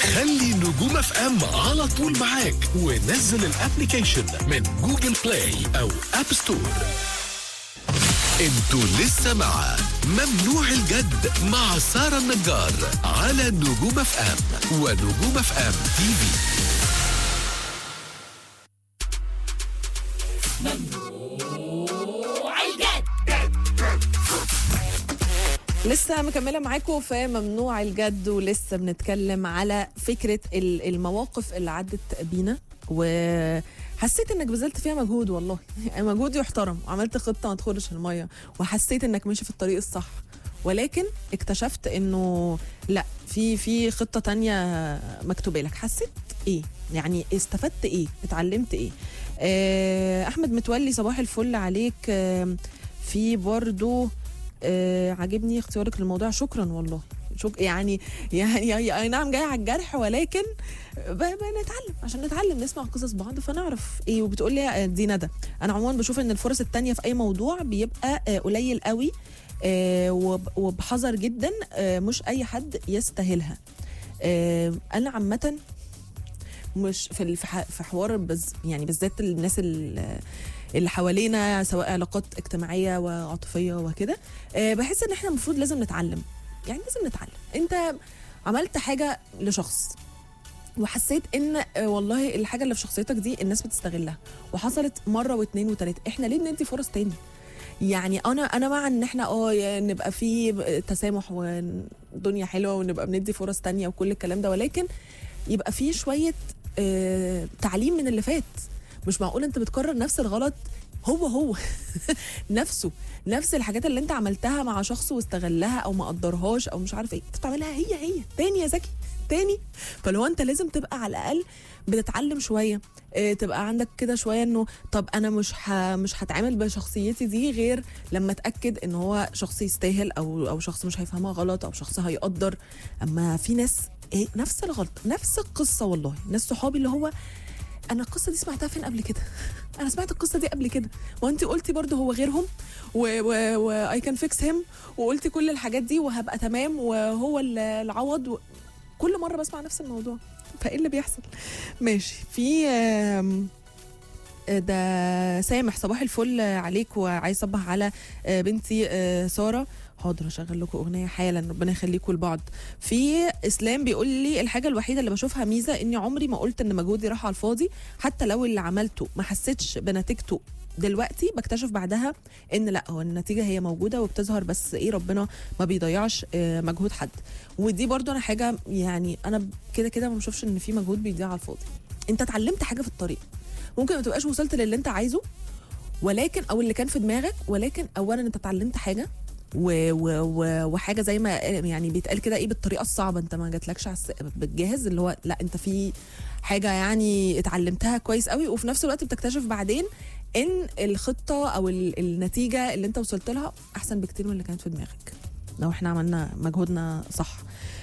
خلي نجوم اف ام على طول معاك ونزل الابليكيشن من جوجل بلاي او اب ستور انتوا لسه مع ممنوع الجد مع سارة النجار على نجوم اف ام ونجوم اف ام تي في لسه مكملة معاكم في ممنوع الجد ولسه بنتكلم على فكرة ال- المواقف اللي عدت بينا وحسيت انك بذلت فيها مجهود والله يعني مجهود يحترم وعملت خطة ما تخرش المية وحسيت انك ماشي في الطريق الصح ولكن اكتشفت انه لا في في خطة تانية مكتوبة لك حسيت ايه يعني استفدت ايه اتعلمت ايه آه، احمد متولي صباح الفل عليك آه، في برضو آه عاجبني اختيارك للموضوع شكرا والله شك يعني يعني اي نعم جاي على الجرح ولكن ب- بنتعلم عشان نتعلم نسمع قصص بعض فنعرف ايه وبتقول لي دي ندى انا عموما بشوف ان الفرص التانية في اي موضوع بيبقى آه، قليل قوي آه، وب- وبحذر جدا آه، مش اي حد يستاهلها آه، انا عامه مش في ال- في ح- في حوار بز يعني بالذات الناس ال- اللي حوالينا سواء علاقات اجتماعيه وعاطفيه وكده آه، بحس ان احنا المفروض لازم نتعلم يعني لازم نتعلم انت عملت حاجه لشخص وحسيت ان آه، والله الحاجه اللي في شخصيتك دي الناس بتستغلها وحصلت مره واثنين وثلاثه احنا ليه بندي فرص تاني يعني انا انا مع ان احنا اه يا نبقى في تسامح والدنيا حلوه ونبقى بندي فرص تانية وكل الكلام ده ولكن يبقى في شويه آه، تعليم من اللي فات مش معقول انت بتكرر نفس الغلط هو هو نفسه نفس الحاجات اللي انت عملتها مع شخص واستغلها او ما قدرهاش او مش عارف ايه انت بتعملها هي هي تاني يا زكي تاني فلو انت لازم تبقى على الاقل بتتعلم شويه اه تبقى عندك كده شويه انه طب انا مش ه... مش هتعامل بشخصيتي دي غير لما اتاكد ان هو شخص يستاهل او او شخص مش هيفهمها غلط او شخص هيقدر اما في ناس ايه نفس الغلط نفس القصه والله ناس صحابي اللي هو انا القصه دي سمعتها فين قبل كده انا سمعت القصه دي قبل كده وانت قلتي برضو هو غيرهم واي كان فيكس هيم وقلتي كل الحاجات دي وهبقى تمام وهو ال- العوض و... كل مره بسمع نفس الموضوع فايه اللي بيحصل ماشي في آم، ده سامح صباح الفل عليك وعايز صبح على آه، بنتي آه، ساره حاضر اشغل لكم اغنيه حالا ربنا يخليكم لبعض في اسلام بيقول لي الحاجه الوحيده اللي بشوفها ميزه اني عمري ما قلت ان مجهودي راح على الفاضي حتى لو اللي عملته ما حسيتش بنتيجته دلوقتي بكتشف بعدها ان لا هو النتيجه هي موجوده وبتظهر بس ايه ربنا ما بيضيعش آه، مجهود حد ودي برضو انا حاجه يعني انا كده كده ما بشوفش ان في مجهود بيضيع على الفاضي انت اتعلمت حاجه في الطريق ممكن ما تبقاش وصلت للي انت عايزه ولكن او اللي كان في دماغك ولكن اولا انت اتعلمت حاجه و و و وحاجه زي ما يعني بيتقال كده ايه بالطريقه الصعبه انت ما جاتلكش على الس- بالجاهز اللي هو لا انت في حاجه يعني اتعلمتها كويس قوي وفي نفس الوقت بتكتشف بعدين ان الخطه او ال- النتيجه اللي انت وصلت لها احسن بكتير من اللي كانت في دماغك لو احنا عملنا مجهودنا صح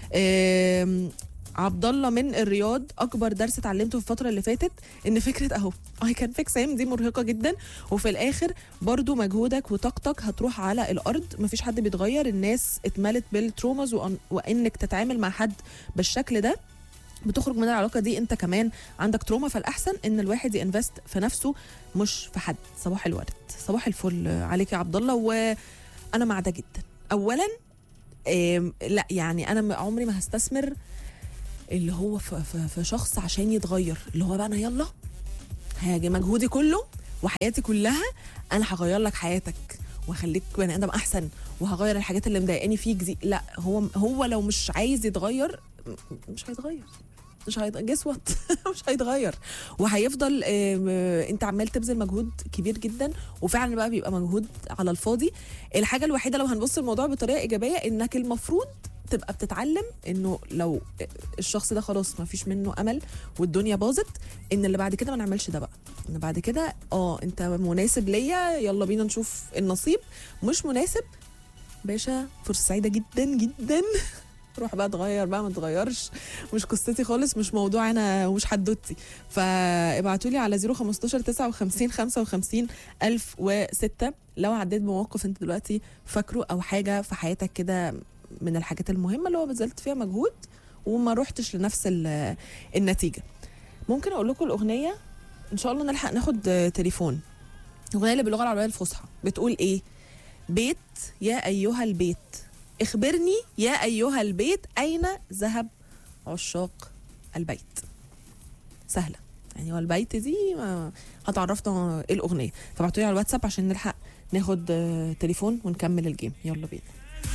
آم، عبد الله من الرياض اكبر درس اتعلمته في الفتره اللي فاتت ان فكره اهو اي كان فيكس دي مرهقه جدا وفي الاخر برضو مجهودك وطاقتك هتروح على الارض مفيش حد بيتغير الناس اتملت بالتروماز وأن- وانك تتعامل مع حد بالشكل ده بتخرج من العلاقه دي انت كمان عندك تروما فالاحسن ان الواحد ينفست في نفسه مش في حد صباح الورد صباح الفل عليك يا عبد الله وانا مع ده جدا اولا آم، لا يعني انا م- عمري ما هستثمر اللي هو في, في, في شخص عشان يتغير اللي هو بقى انا يلا هاجي مجهودي كله وحياتي كلها انا هغير لك حياتك وهخليك بني ادم احسن وهغير الحاجات اللي مضايقاني فيك دي لا هو هو لو مش عايز يتغير م- مش هيتغير مش هيتغير جس وات مش هيتغير وهيفضل آم، آه، انت عمال تبذل مجهود كبير جدا وفعلا بقى بيبقى مجهود على الفاضي الحاجه الوحيده لو هنبص الموضوع بطريقه ايجابيه انك المفروض تبقى بتتعلم انه لو الشخص ده خلاص ما فيش منه امل والدنيا باظت ان اللي بعد كده ما نعملش ده بقى ان بعد كده اه انت مناسب ليا يلا بينا نشوف النصيب مش مناسب باشا فرصه سعيده جدا جدا روح بقى اتغير بقى ما تغيرش مش قصتي خالص مش موضوع انا ومش حدوتي فابعتوا لي على 015 59 55 1006 لو عديت بموقف انت دلوقتي فاكره او حاجه في حياتك كده من الحاجات المهمه اللي هو بذلت فيها مجهود وما روحتش لنفس ال- النتيجه ممكن اقول لكم الاغنيه ان شاء الله نلحق ناخد آه، تليفون الاغنيه اللي باللغه العربيه الفصحى بتقول ايه بيت يا ايها البيت اخبرني يا ايها البيت اين ذهب عشاق البيت سهله يعني هو البيت دي ما هتعرفنا ايه الاغنيه فبعتولي على الواتساب عشان نلحق ناخد آه، تليفون ونكمل الجيم يلا بينا